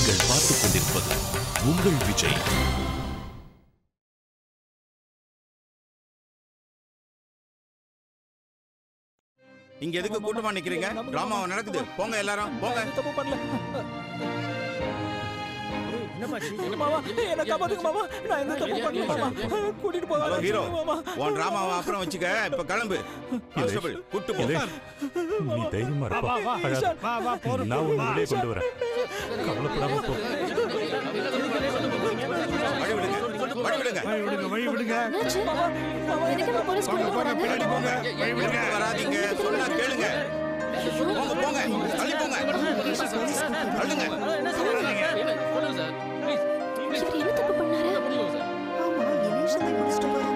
நீங்கள் பார்த்துக் கொண்டிருப்பது உங்கள் விஜய் இங்க எதுக்கு கூட்டமா நிக்கிறீங்க டிராமாவை நடக்குது போங்க எல்லாரும் போங்க தப்பு பண்ணல மாமா என்ன காப்பாத்துங்க மாமா நான் எந்த தப்பு பண்ணல மாமா கூட்டிட்டு ஹலோ போகாத ஹீரோ மாமா உன் டிராமாவை அப்புறம் வச்சுக்க இப்ப கிளம்பு கான்ஸ்டபிள் கூட்டு போ நீ தைரியமா இருப்பா அழாத. நான் உன்னை வெளியே கொண்டு வரேன் கவலைப்படாம போ வழி விடுங்க வழி விடுங்க வழி விடுங்க வழி விடுங்க எதுக்கு போலீஸ் கூட்டிட்டு போறாங்க பின்னாடி போங்க விடுங்க வராதீங்க சொன்னா கேளுங்க போங்க போங்க தள்ளி போங்க தள்ளுங்க இவர் என்ன தப்பு பண்ணாரு ஆமா எலெக்ஷன் தான் முடிச்சிட்டு போறாங்க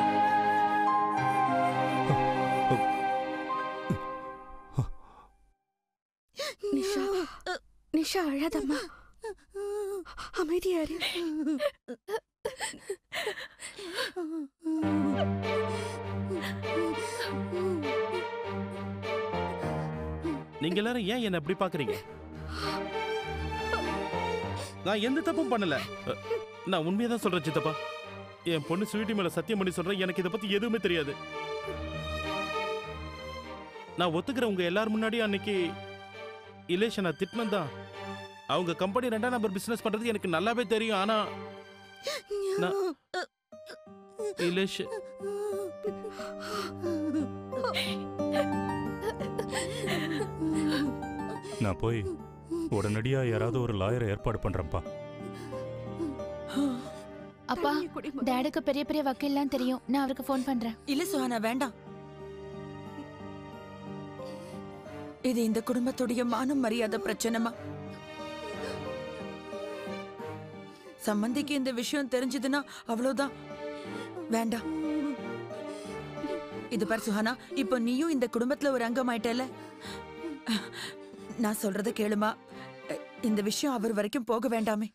நிஷா நிஷா அழாதம்மா அமைதியாரு நீங்க எல்லாரும் ஏன் என்ன அப்படி பாக்குறீங்க நான் எந்த தப்பும் பண்ணல அ, நான் உண்மையை தான் சொல்றேன் சித்தப்பா என் பொண்ணு ஸ்வீட்டி மேல சத்தியம் பண்ணி சொல்றேன் எனக்கு இதை பத்தி எதுவுமே தெரியாது நான் ஒத்துக்கிறேன் உங்க எல்லாரும் முன்னாடி அன்னைக்கு இலேஷ நான் திட்டினது தான் அவங்க கம்பெனி ரெண்டாம் நம்பர் பிசினஸ் பண்றது எனக்கு நல்லாவே தெரியும் ஆனா நான் இலேஷ் நான் போய் உடனடியா யாராவது ஒரு லாயரை ஏற்பாடு பண்றேன்ப்பா அப்பா டேடுக்கு பெரிய பெரிய வக்கீல்லாம் தெரியும் நான் அவருக்கு ஃபோன் பண்றேன் இல்ல சுஹானா வேண்டாம் இது இந்த குடும்பத்துடைய மானம் மரியாதை பிரச்சனைமா சம்பந்திக்கு இந்த விஷயம் தெரிஞ்சதுன்னா அவ்வளவுதான் வேண்டாம் இது பார் சுஹானா இப்போ நீயும் இந்த குடும்பத்துல ஒரு அங்கம் ஆயிட்டல நான் சொல்றத கேளுமா இந்த விஷயம் அவர் வரைக்கும் போக வேண்டாமே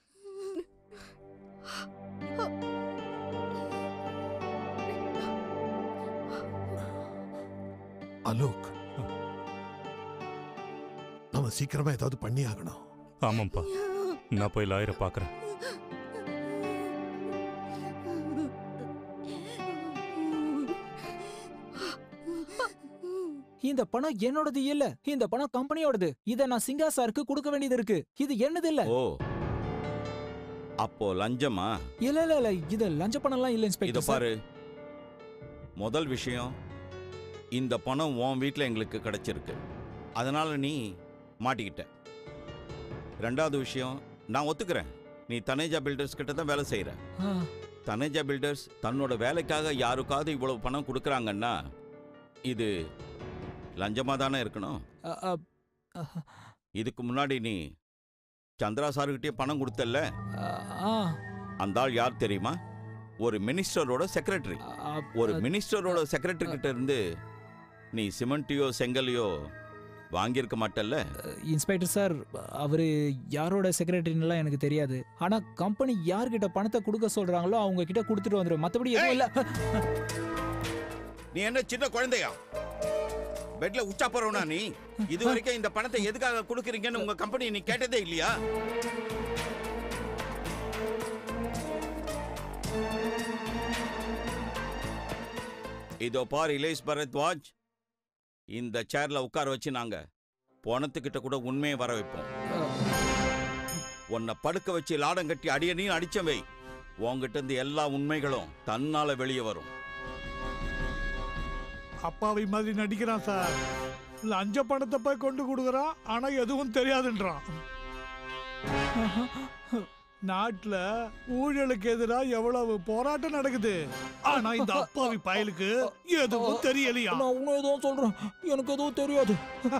அலோக் நம்ம சீக்கிரமா ஏதாவது பண்ணி ஆகணும் ஆமாம்ப்பா நான் போய் லாயரை பார்க்கறேன் இந்த பணம் என்னோடது இல்ல இந்த பணம் கம்பெனியோடது இத நான் சிங்கா சாருக்கு கொடுக்க வேண்டியது இருக்கு இது என்னது இல்ல ஓ அப்போ லஞ்சமா இல்ல இல்ல இல்ல இது லஞ்ச பணம்லாம் இல்ல இத இன்ஸ்பெக்டர் சார் பாரு முதல் விஷயம் இந்த பணம் உன் வீட்டில் எங்களுக்கு கிடைச்சிருக்கு அதனால நீ மாட்டிக்கிட்ட ரெண்டாவது விஷயம் நான் ஒத்துக்கிறேன் நீ தனேஜா பில்டர்ஸ் கிட்ட தான் வேலை செய்கிற ஆ, தனேஜா பில்டர்ஸ் தன்னோட வேலைக்காக யாருக்காவது இவ்வளவு பணம் கொடுக்குறாங்கன்னா இது லஞ்சமாக தானே இருக்கணும் அ, அ, அ, இதுக்கு முன்னாடி நீ சந்திரா சாருக்கிட்டே பணம் கொடுத்தல்ல அ, ஆ, அந்த ஆள் யார் தெரியுமா ஒரு மினிஸ்டரோட செக்ரட்டரி அ, ஒரு மினிஸ்டரோட செக்ரட்டரி கிட்ட இருந்து நீ சிமெண்ட்டையோ செங்கலையோ வாங்கியிருக்க மாட்டல்ல இன்ஸ்பெக்டர் சார் அவரு யாரோட செக்ரட்டரின்னுலாம் எனக்கு தெரியாது ஆனா கம்பெனி யார்கிட்ட பணத்தை கொடுக்க சொல்றாங்களோ அவங்க கிட்ட கொடுத்துட்டு வந்துரும் மத்தபடி எதுவும் இல்ல நீ என்ன சின்ன குழந்தையா பெட்ல உச்சா போறவனா நீ இது வரைக்கும் இந்த பணத்தை எதுக்காக கொடுக்குறீங்கன்னு உங்க கம்பெனி நீ கேட்டதே இல்லையா இதோ பார் இலேஷ் பரத்வாஜ் இந்த சேர்ல உட்கார வச்சு நாங்க பணத்துக்கிட்ட கூட உண்மையை வர வைப்போம் உன்னை படுக்க வச்சு லாடம் கட்டி அடியனையும் அடிச்ச வை உன்கிட்ட இருந்து எல்லா உண்மைகளும் தன்னால வெளியே வரும் அப்பாவி மாதிரி நடிக்கிறான் சார் லஞ்ச பணத்தை போய் கொண்டு கொடுக்குறான் ஆனா எதுவும் தெரியாதுன்றான் நாட்டுல ஊழலுக்கு எதிராக எவ்வளவு போராட்டம் நடக்குது ஆனா இந்த அப்பாவி பயலுக்கு எதுவும் தெரியலையா நான் உண்மை எதுவும் சொல்றேன் எனக்கு எதுவும் தெரியாது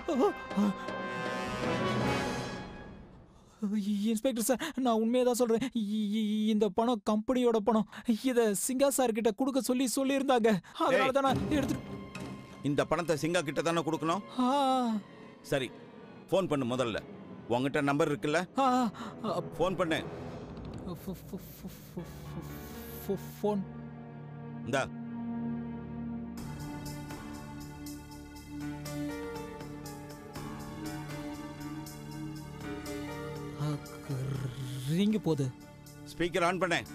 இன்ஸ்பெக்டர் சார் நான் உண்மையை தான் சொல்றேன் இ- இ- இந்த பணம் கம்பெனியோட பணம் இத சிங்கா சார் கிட்ட கொடுக்க சொல்லி சொல்லியிருந்தாங்க அதனால தான் நான் எடுத்துட்டு இந்த பணத்தை சிங்கா கிட்ட தானே கொடுக்கணும் ஆ, சரி ஃபோன் பண்ணு முதல்ல உங்ககிட்ட நம்பர் இருக்குல்ல ஆ, ஆ, ஃபோன் பண்ணு ஃபோ- ஃபோ- ஃபோ- ஃபோ- ஃபோ- ஃபோன் இந்தா அக்கர் ரிங்கு போகுது ஸ்பீக்கர் ஆன் பண்ணேன்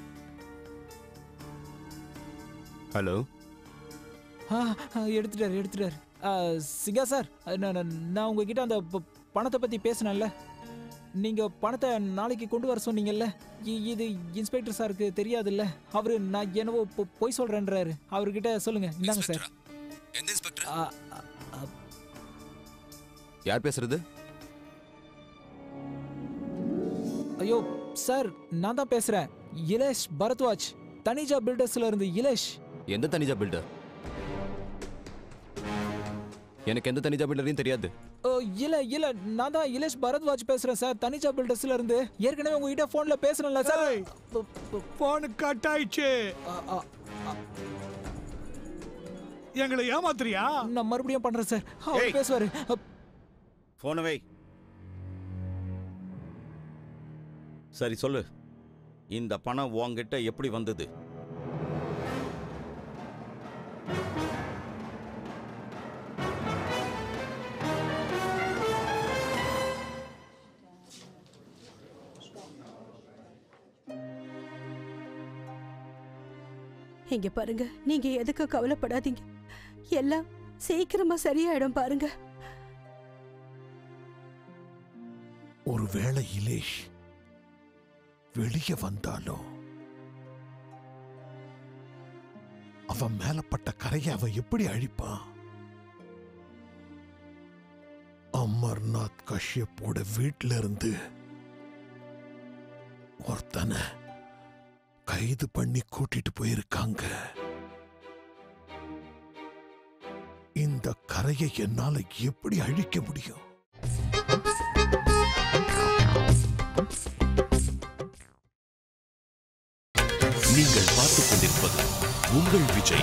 ஹலோ ஆ ஆ, எடுத்துட்டாரு எடுத்துட்டாரு ஆ, சிங்கா சார் நான் நான்- நான் உங்ககிட்ட அந்த ப- பணத்தை பற்றி பேசினேன்ல நீங்கள் பணத்தை நாளைக்கு கொண்டு வர சொன்னீங்கல்ல இ- இது இன்ஸ்பெக்டர் சாருக்கு தெரியாதுல்ல அவரு நான் என்னவோ பொ- பொய் சொல்கிறேன்றாரு அவர்கிட்ட சொல்லுங்கள் இந்தாங்க சார் எந்த இன்ஸ்பெக்டர் ஆ, ஆ, யார் பேசுறது ஐயோ சார் நான் தான் பேசுகிறேன் இலேஷ் பரத்வாஜ் தனிஜா பில்டர்ஸ்ல இருந்து இலேஷ் எந்த தனிஜா பில்டர் எனக்கு எந்த தனிஜா பில்டரையும் தெரியாது ஓ, இல்ல இல்ல நான் தான் இலேஷ் பரத்வாஜ் பேசுறேன் சார் தனிஜா பில்டர்ஸ்ல இருந்து ஏற்கனவே உங்ககிட்ட போன்ல பேசுறேன்ல சார் ஏய், போன் கட் ஆயிடுச்சு ஆ, ஆ, எங்களை ஏமாத்துறியா நான் மறுபடியும் பண்றேன் சார் அவர் ஏய். பேசுவாரு அ, ஃபோனை வை சரி சொல்லு இந்த பணம் உன்கிட்ட எப்படி வந்தது இங்க பாருங்க நீங்க எதுக்கு கவலைப்படாதீங்க எல்லாம் சீக்கிரமா சரியாயிடும் பாருங்க ஒருவேளை இலேஷ் வெளியே வந்தாலும் அவன் மேலப்பட்ட கரையை அவன் எப்படி அழிப்பான் அமர்நாத் கஷ்யப்போட வீட்ல இருந்து ஒருத்தனை கைது பண்ணி கூட்டிட்டு போயிருக்காங்க இந்த கரையை என்னால எப்படி அழிக்க முடியும் நீங்கள் பார்த்துக் கொண்டிருப்பது உங்கள் விஜய்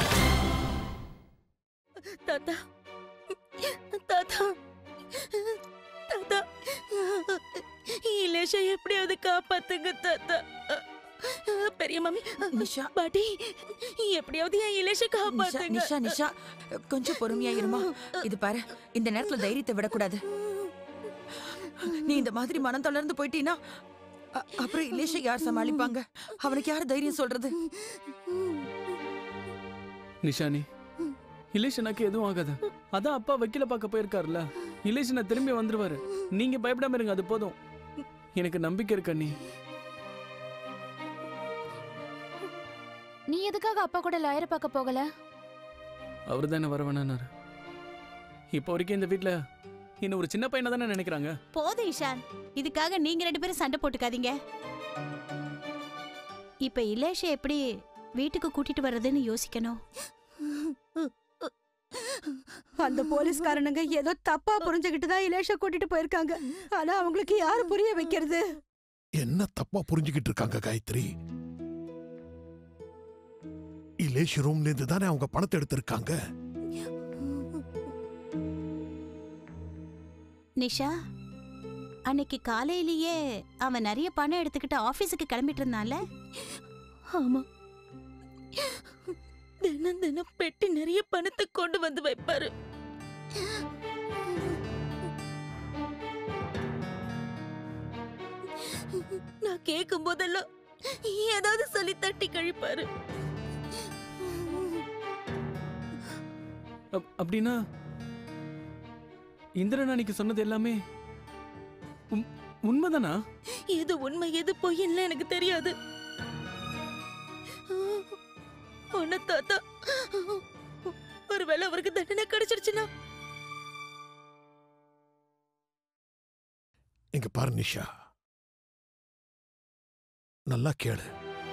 தாத்தா தாத்தா தாத்தா இலேஷா எப்படியாவது காப்பாத்துங்க தாத்தா பெரிய மாமி நிஷா பாட்டி எப்படியாவது என் இலேஷ நிஷா காப்பாத்துங்க நிஷா நிஷா கொஞ்சம் பொறுமையா இருமா இது பாரு இந்த நேரத்துல தைரியத்தை விடக்கூடாது நீ இந்த மாதிரி மனம் தளர்ந்து போயிட்டீனா அ- அப்புறம் இலேஷை யார் சமாளிப்பாங்க அவனுக்கு யார் தைரியம் சொல்றது நிஷானி இலேஷனாக்கு எதுவும் ஆகாது அதான் அப்பா வக்கீல பார்க்க போயிருக்காருல்ல இலேஷனா திரும்பி வந்துருவாரு நீங்க பயப்படாம இருங்க அது போதும் எனக்கு நம்பிக்கை இருக்கு அண்ணி நீ எதுக்காக அப்பா கூட லாயரை பார்க்க போகல அவர் தானே வர வேணானாரு இப்போ வரைக்கும் இந்த வீட்ல என்ன ஒரு சின்ன பையனை தானே நினைக்கிறாங்க போதும் இஷான் இதுக்காக நீங்க ரெண்டு பேரும் சண்டை போட்டுக்காதீங்க இப்ப இலேஷ எப்படி வீட்டுக்கு கூட்டிட்டு வர்றதுன்னு யோசிக்கணும் அந்த போலீஸ்காரனுங்க ஏதோ தப்பா புரிஞ்சுகிட்டு தான் இலேஷ கூட்டிட்டு போயிருக்காங்க ஆனா அவங்களுக்கு யாரு புரிய வைக்கிறது என்ன தப்பா புரிஞ்சுக்கிட்டு இருக்காங்க காயத்ரி இலேஷ் ரூம்ல இருந்து தானே அவங்க பணத்தை எடுத்திருக்காங்க நிஷா அன்னைக்கு காலையிலேயே அவன் நிறைய பணம் எடுத்துக்கிட்டு ஆபீஸுக்கு கிளம்பிட்டு இருந்தான்ல ஆமா தினம் தினம் பெட்டி நிறைய பணத்தை கொண்டு வந்து வைப்பாரு நான் கேட்கும் போதெல்லாம் ஏதாவது சொல்லி தட்டி கழிப்பாரு அப்- அப்படின்னா இந்திரன் அன்னைக்கு சொன்னது எல்லாமே உண்- உண்மைதானா எது உண்மை எது பொய்ன்னு எனக்கு தெரியாது ஒன்னு தாத்தா ஒருவேளை அவருக்கு தண்டனை கிடைச்சிருச்சுன்னா இங்க பாரு நிஷா நல்லா கேளு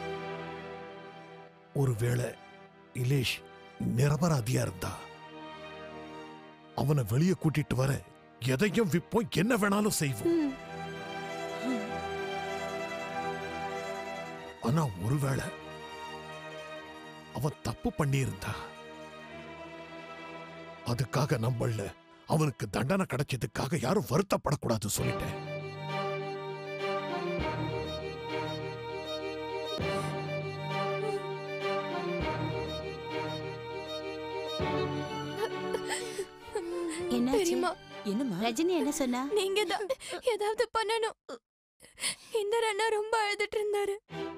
ஒருவேளை இலேஷ் நிரபராதியா இருந்தா அவனை வெளியே கூட்டிட்டு வர எதையும் விப்போம் என்ன வேணாலும் செய்வோம் ஆனா ஒருவேளை அவன் தப்பு பண்ணியிருந்தா அதுக்காக நம்மள அவனுக்கு தண்டனை கிடைச்சதுக்காக யாரும் வருத்தப்படக்கூடாது சொல்லிட்டேன் என்னாச்சு என்னம்மா ரஜினி என்ன சொன்னா நீங்க தான் ஏதாவது பண்ணணும் இந்த அண்ணா ரொம்ப அழுதுட்டு இருந்தாரு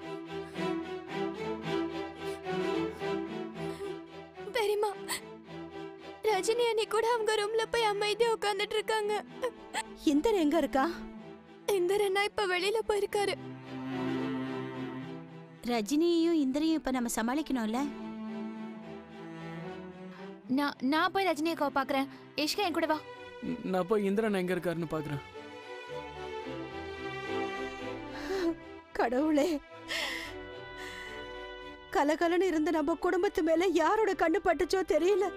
பெரியமா ரஜினி அண்ணி கூட அவங்க ரூம்ல போய் அமைதியா உட்கார்ந்துட்டு இருக்காங்க இந்தர் எங்க இருக்கா இந்த அண்ணா இப்ப வெளியில போயிருக்காரு ரஜினியையும் இந்திரையும் இப்ப நம்ம சமாளிக்கணும்ல நான் நான் போய் ரஜினி அக்காவை பாக்குறேன் இஷ்கா என் கூட வா நான் போய் இந்திரன் எங்க இருக்காருன்னு பாக்குறேன் கடவுளே கலகலன்னு இருந்த நம்ம குடும்பத்து மேல யாரோட கண்ணு பட்டுச்சோ தெரியல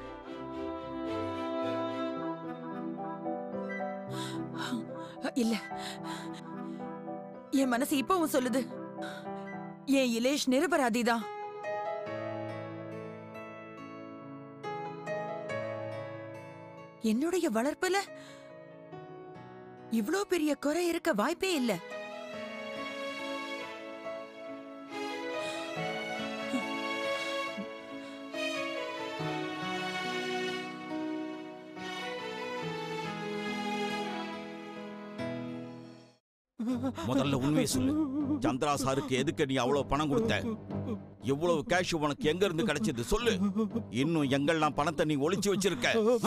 இல்ல என் மனசு இப்பவும் சொல்லுது என் இலேஷ் நிரபராதிதான் என்னுடைய வளர்ப்புல இவ்ளோ பெரிய குறை இருக்க வாய்ப்பே இல்ல முதல்ல உண்மையை சொல்லு சந்திரா சாருக்கு எதுக்கு நீ அவ்வளவு பணம் கொடுத்த இவ்வளவு கேஷ் உனக்கு எங்க இருந்து கிடைச்சது சொல்லு இன்னும் எங்கெல்லாம் பணத்தை நீ ஒளிச்சு வச்சிருக்க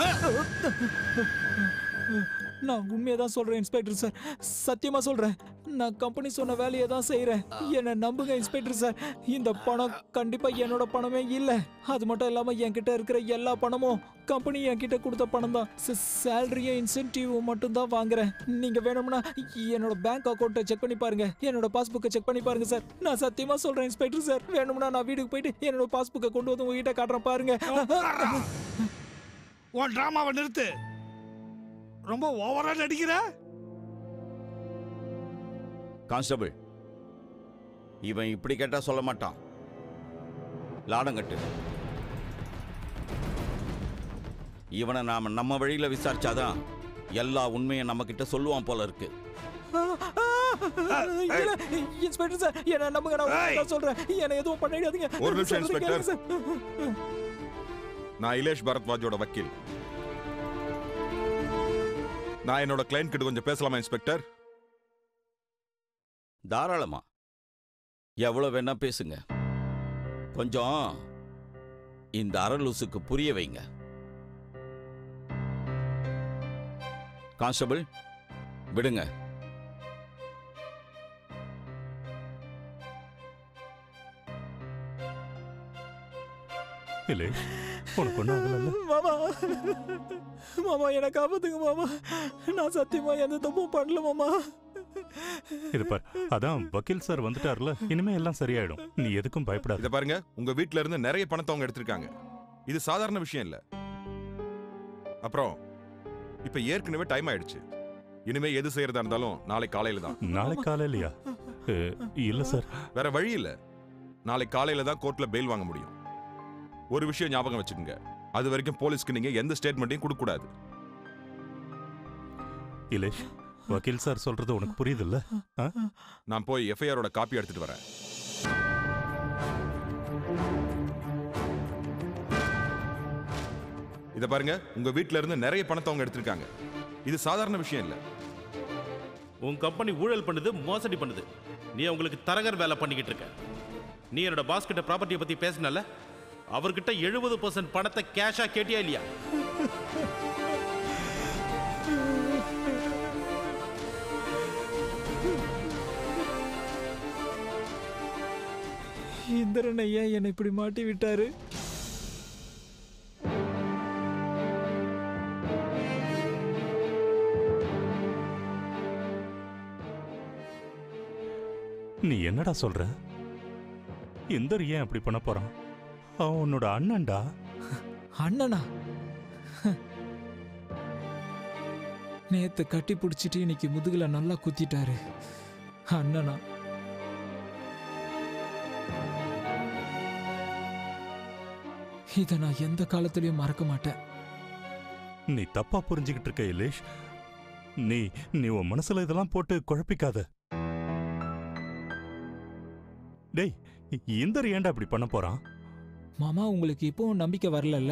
நான் உண்மையை தான் சொல்றேன் இன்ஸ்பெக்டர் சார் சத்தியமா சொல்றேன் நான் கம்பெனி சொன்ன வேலையை தான் செய்றேன் என்னை நம்புங்க இன்ஸ்பெக்டர் சார் இந்த பணம் கண்டிப்பா என்னோட பணமே இல்ல அது மட்டும் இல்லாம என்கிட்ட இருக்கிற எல்லா பணமும் கம்பெனி என்கிட்ட கொடுத்த பணம் தான் சேலரியும் இன்சென்டிவ் மட்டும் தான் வாங்குறேன் நீங்க வேணும்னா என்னோட பேங்க் அக்கௌண்ட்டை செக் பண்ணி பாருங்க என்னோட பாஸ்புக்கை செக் பண்ணி பாருங்க சார் நான் சத்தியமா சொல்றேன் இன்ஸ்பெக்டர் சார் வேணும்னா நான் வீட்டுக்கு போயிட்டு என்னோட பாஸ்புக்கை கொண்டு வந்து உங்ககிட்ட காட்டுறேன் பாருங்க உன் டிராமாவை நிறுத்து ரொம்ப ஓவரா நடிக்கிற கான்ஸ்டபிள் இவன் இப்படி கேட்டா சொல்ல மாட்டான் லாடங்கட்டு இவனை நாம நம்ம வழியில விசாரிச்சாதான் எல்லா உண்மையும் நம்ம கிட்ட சொல்லுவான் போல இருக்கு இல்ல, இன்ஸ்பெக்டர் சார் என்ன நம்புங்க நான் உண்மையை தான் சொல்றேன் என்ன எதுவும் பண்ணிடாதீங்க ஒரு நிமிஷம், சொல்றதை கேளுங்க இன்ஸ்பெக்டர். சார். நான் இலேஷ் பரத்வாஜோட வக்கீல் நான் என்னோட கிளைண்ட் கிட்ட கொஞ்சம் பேசலாமா இன்ஸ்பெக்டர் தாராளமா எவ்வளவு வேணா பேசுங்க கொஞ்சம் இந்த அரலூசுக்கு புரிய வைங்க கான்ஸ்டபிள் விடுங்க இல்லை உனக்கு ஒன்றும் ஆகல மாமா மாமா என்ன காப்பாத்துங்க மாமா நான் சத்தியமா எந்த தப்பும் பண்ணல மாமா இது பார் அதான் வக்கீல் சார் வந்துட்டார்ல இனிமே எல்லாம் சரியாயிடும் நீ எதுக்கும் பயப்படாத இத பாருங்க உங்க வீட்ல இருந்து நிறைய பணத்தை அவங்க எடுத்திருக்காங்க இது சாதாரண விஷயம் இல்ல அப்புறம் இப்ப ஏற்கனவே டைம் ஆயிடுச்சு இனிமே எது செய்யறதா இருந்தாலும் நாளை காலையில தான் நாளை காலையிலயா அஹ், இல்ல சார் வேற வழி இல்ல நாளை காலையில தான் கோர்ட்ல பெயில் வாங்க முடியும் ஒரு விஷயம் ஞாபகம் வச்சுக்கோங்க அது வரைக்கும் போலீஸ்க்கு நீங்க எந்த ஸ்டேட்மெண்ட்டையும் கொடுக்க கூடாது இலேஷ் வக்கீல் சார் சொல்றது உனக்கு புரியுதுல்ல ஆ? நான் போய் எஃப்ஐஆரோட காப்பி எடுத்துட்டு வரேன் இத பாருங்க உங்க வீட்ல இருந்து நிறைய பணத்தை அவங்க எடுத்திருக்காங்க இது சாதாரண விஷயம் இல்ல உன் கம்பெனி ஊழல் பண்ணுது மோசடி பண்ணுது நீ உங்களுக்கு தரகர் வேலை பண்ணிக்கிட்டு இருக்க நீ என்னோட பாஸ் கிட்ட ப்ராப்பர்ட்டியை பத்தி பேசினல அவர்கிட்ட எழுபது பர்சன்ட் பணத்தை கேஷா கேட்டியா இல்லையா இந்திரன் ஐயா என்னை இப்படி மாட்டி விட்டாரு நீ என்னடா சொல்ற இந்தர் ஏன் அப்படி பண்ண போறான் அவன் உன்னோட அண்ணன்டா அண்ணனா நேத்து கட்டி பிடிச்சிட்டு இன்னைக்கு முதுகுல நல்லா குத்திட்டாரு அண்ணனா இதை நான் எந்த காலத்திலயும் மறக்க மாட்டேன் நீ தப்பா புரிஞ்சுக்கிட்டு இருக்க இலேஷ் நீ நீ உன் மனசுல இதெல்லாம் போட்டு குழப்பிக்காத டேய் இந்தர் ஏன்டா இப்படி பண்ண போறான் மாமா உங்களுக்கு இப்பவும் நம்பிக்கை வரலல்ல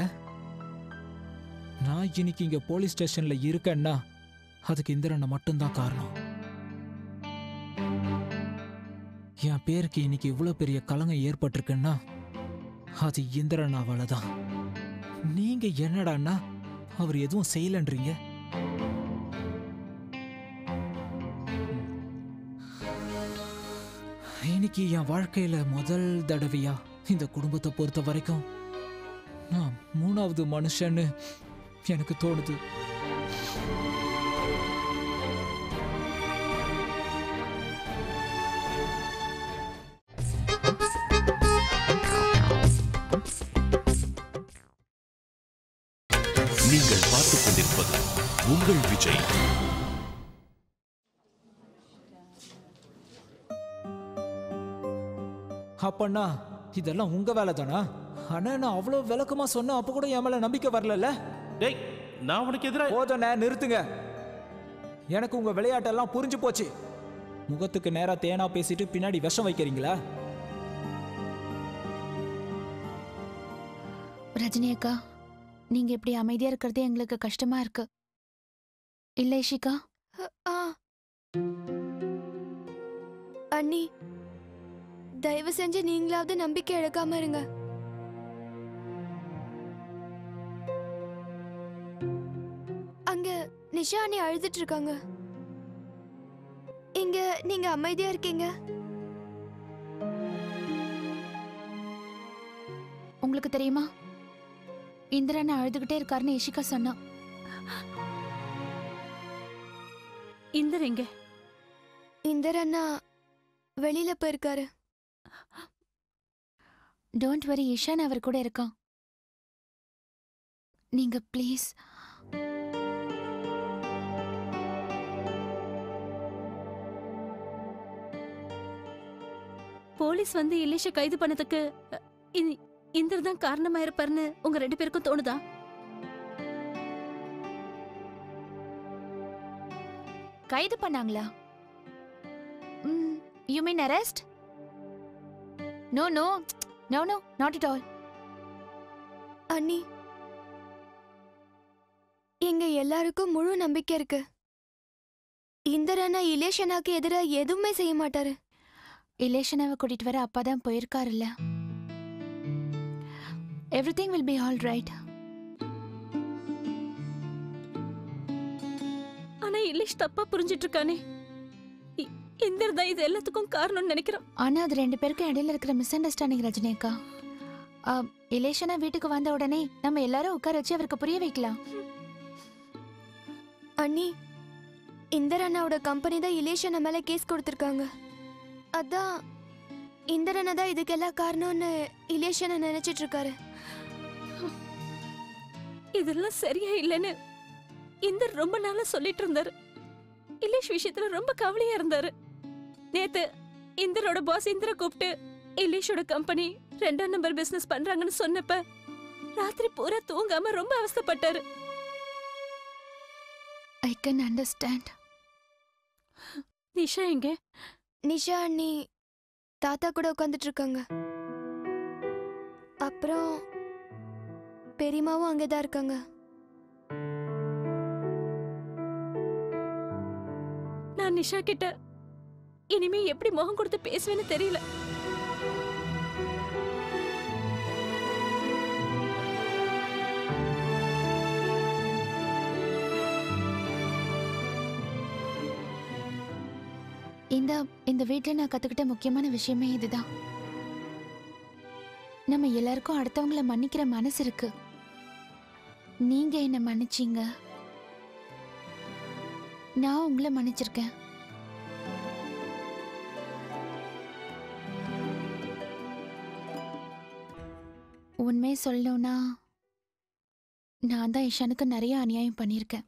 நான் இன்னைக்கு இங்க போலீஸ் ஸ்டேஷன்ல இருக்கேன்னா அதுக்கு இந்திரனை மட்டும்தான் காரணம் என் பேருக்கு இன்னைக்கு இவ்வளோ பெரிய கலங்கம் ஏற்பட்டிருக்குன்னா அது இந்திரனாவால தான் நீங்க என்னடான்னா அவர் எதுவும் செய்யலன்றீங்க இன்னைக்கு என் வாழ்க்கையில முதல் தடவையா இந்த குடும்பத்தை பொறுத்த வரைக்கும் நான் மூணாவது மனுஷன்னு எனக்கு தோணுது நீங்கள் பார்த்துக் கொண்டிருப்பது உங்கள் விஜய் அப்பண்ணா இதெல்லாம் உங்க வேலை தானா ஆனா நான் அவ்வளோ விளக்கமா சொன்னேன் அப்போ கூட என் மேல நம்பிக்கை வரலல்ல டேய் நான் உனக்கு எதிராக போதுண்ணே நிறுத்துங்க எனக்கு உங்க விளையாட்டெல்லாம் புரிஞ்சு போச்சு முகத்துக்கு நேரா தேனா பேசிட்டு பின்னாடி விஷம் வைக்கிறீங்களா ரஜினி அக்கா நீங்க இப்படி அமைதியா இருக்கிறது எங்களுக்கு கஷ்டமா இருக்கு இல்ல இஷிகா ஆ அண்ணி தயவு செஞ்சு நீங்களாவது நம்பிக்கை இழக்காம இருங்க அங்க நிஷா அண்ணி அழுதுட்டு இருக்காங்க இங்க நீங்க அமைதியா இருக்கீங்க உங்களுக்கு தெரியுமா இந்திரன் அழுதுகிட்டே இருக்காருன்னு இஷிகா சொன்னா இந்தர் எங்க இந்தர் அண்ணா வெளியில போயிருக்காரு டோன்ட் வரி இஷான் அவர் கூட இருக்கான் நீங்க ப்ளீஸ் போலீஸ் வந்து இலேஷ கைது பண்ணதுக்கு அ, இ- இந்தர் தான் காரணமா இருப்பாருன்னு உங்க ரெண்டு பேருக்கும் தோணுதா கைது பண்ணாங்களா you mean arrest no no no no not at all அண்ணி எங்க எல்லாருக்கும் முழு நம்பிக்கை இருக்கு இந்தர் அண்ணா இலேஷ் அண்ணாக்கு எதிராக எதுவுமே செய்ய மாட்டாரு இலேஷனாவை கூட்டிட்டு வர அப்பா தான் போயிருக்காருல்ல everything will be all right ஆனா இலேஷ் தப்பா புரிஞ்சிட்டு இருக்கானே இ- இந்தர் தான் இது எல்லாத்துக்கும் காரணம்னு நினைக்கிறான் ஆனா அது ரெண்டு பேருக்கும் இடையில இருக்கிற மிஸ் அண்டர்ஸ்டாண்டிங் ரஜினி அக்கா ஆ, இலேஷனா வீட்டுக்கு வந்த உடனே நம்ம எல்லாரும் உட்கார வச்சு அவருக்கு புரிய வைக்கலாம் அண்ணி இந்தர் அண்ணாவோட கம்பெனி தான் இலேஷ் அண்ணா மேல கேஸ் கொடுத்துருக்காங்க அதான் இந்தர் அண்ணா தான் இதுக்கெல்லாம் காரணம்னு இலேஷ் அண்ணா நினைச்சிட்டு இருக்காரு இதெல்லாம் சரியா இல்லைன்னு இந்தர் ரொம்ப நாளா சொல்லிட்டு இருந்தாரு இலேஷ் விஷயத்துல ரொம்ப கவலையா இருந்தாரு நேத்து இந்தரோட பாஸ் இந்திர கூப்பிட்டு இலேஷோட கம்பெனி ரெண்டாம் நம்பர் பிசினஸ் பண்றாங்கன்னு சொன்னப்ப ராத்திரி பூரா தூங்காம ரொம்ப அவஸ்தைப்பட்டாரு ஐ கேன் அண்டர்ஸ்டாண்ட் நிஷா எங்க நிஷா அண்ணி தாத்தா கூட உட்காந்துட்டு இருக்காங்க அப்புறம் பெரியமாவும் அங்கேதான் இருக்காங்க நான் நிஷா கிட்ட இனிமே எப்படி முகம் கொடுத்து பேசுவேன்னு தெரியல இந்த இந்த வீட்டில் நான் கத்துக்கிட்ட முக்கியமான விஷயமே இதுதான் நம்ம எல்லாருக்கும் அடுத்தவங்கள மன்னிக்கிற மனசு இருக்கு நீங்க என்ன மன்னிச்சீங்க நான் உங்களை மன்னிச்சிருக்கேன் உண்மையை சொல்லணும்னா நான் தான் இஷானுக்கு நிறைய அநியாயம் பண்ணியிருக்கேன்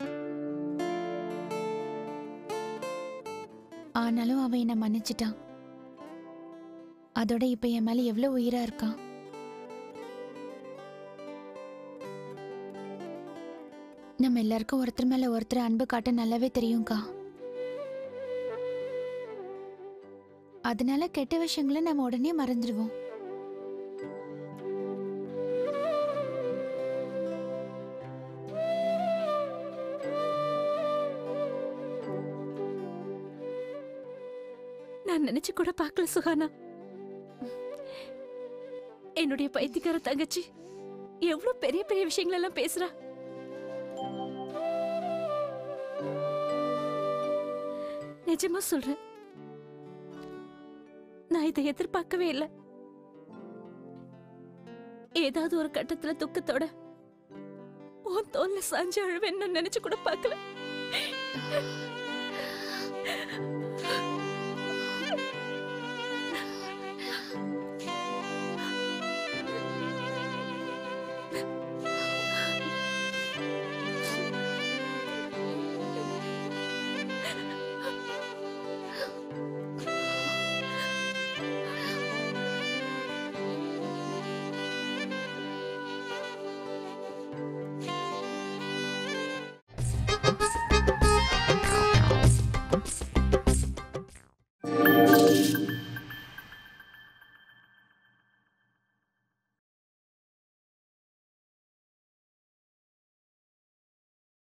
ஆனாலும் அவன் என்னை மன்னிச்சிட்டான் அதோட இப்ப என் மேல எவ்வளவு உயிரா இருக்கான் நம்ம எல்லாருக்கும் ஒருத்தர் மேல ஒருத்தர் அன்பு காட்ட நல்லாவே தெரியும்க்கா அதனால கெட்ட விஷயங்களை நம்ம உடனே மறந்துடுவோம் நான் நான் நினைச்சு கூட பார்க்கல சுகானா என்னுடைய பைத்தியக்கார தங்கச்சி எவ்வளவு பெரிய பெரிய விஷயங்கள் எல்லாம் பேசுறா நிஜமா சொல்றேன் நான் இதை எதிர்பார்க்கவே இல்லை ஏதாவது ஒரு கட்டத்துல துக்கத்தோட உன் தோல்ல சாஞ்சு அழுவேன்னு நான் நினைச்சு கூட பார்க்கல